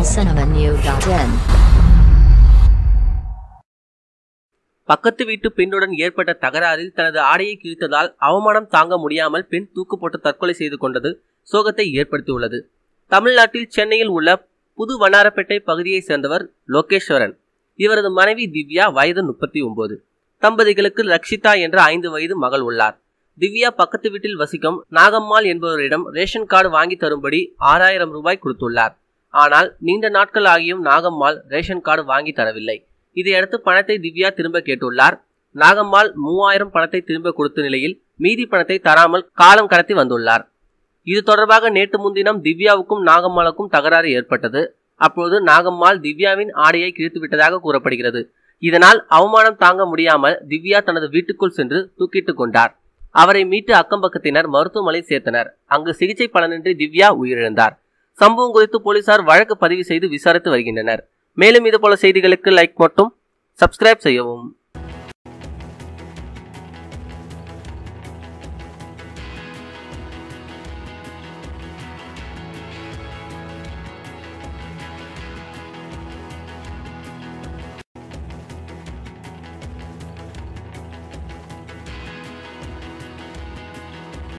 tamilcinemanew.in பக்கத்து வீட்டு பெண்ணுடன் ஏற்பட்ட தகராறில் தனது ஆடையை கிழித்ததால் அவமானம் தாங்க முடியாமல் பெண் தூக்கு போட்டு தற்கொலை செய்து கொண்டது சோகத்தை ஏற்படுத்தியுள்ளது தமிழ்நாட்டில் சென்னையில் உள்ள புது வண்ணாரப்பேட்டை பகுதியைச் சேர்ந்தவர் லோகேஸ்வரன் இவரது மனைவி திவ்யா வயது முப்பத்தி ஒன்பது தம்பதிகளுக்கு ரக்ஷிதா என்ற ஐந்து வயது மகள் உள்ளார் திவ்யா பக்கத்து வீட்டில் வசிக்கும் நாகம்மாள் என்பவரிடம் ரேஷன் கார்டு வாங்கி தரும்படி ஆறாயிரம் ரூபாய் கொடுத்துள்ளார் ஆனால் நீண்ட நாட்கள் ஆகியும் நாகம்மாள் ரேஷன் கார்டு வாங்கி தரவில்லை இதையடுத்து பணத்தை திவ்யா திரும்ப கேட்டுள்ளார் நாகம்மாள் மூவாயிரம் பணத்தை திரும்ப கொடுத்த நிலையில் மீதி பணத்தை தராமல் காலம் கடத்தி வந்துள்ளார் இது தொடர்பாக நேற்று முன்தினம் திவ்யாவுக்கும் நாகம்மாளுக்கும் தகராறு ஏற்பட்டது அப்போது நாகம்மாள் திவ்யாவின் ஆடையை கிழித்து விட்டதாக கூறப்படுகிறது இதனால் அவமானம் தாங்க முடியாமல் திவ்யா தனது வீட்டுக்குள் சென்று தூக்கிட்டு கொண்டார் அவரை மீட்டு அக்கம்பக்கத்தினர் மருத்துவமனை சேர்த்தனர் அங்கு சிகிச்சை பலனின்றி திவ்யா உயிரிழந்தார் சம்பவம் குறித்து போலீசார் வழக்கு பதிவு செய்து விசாரித்து வருகின்றனர் மேலும் இதுபோல செய்திகளுக்கு லைக் மட்டும் சப்ஸ்கிரைப் செய்யவும்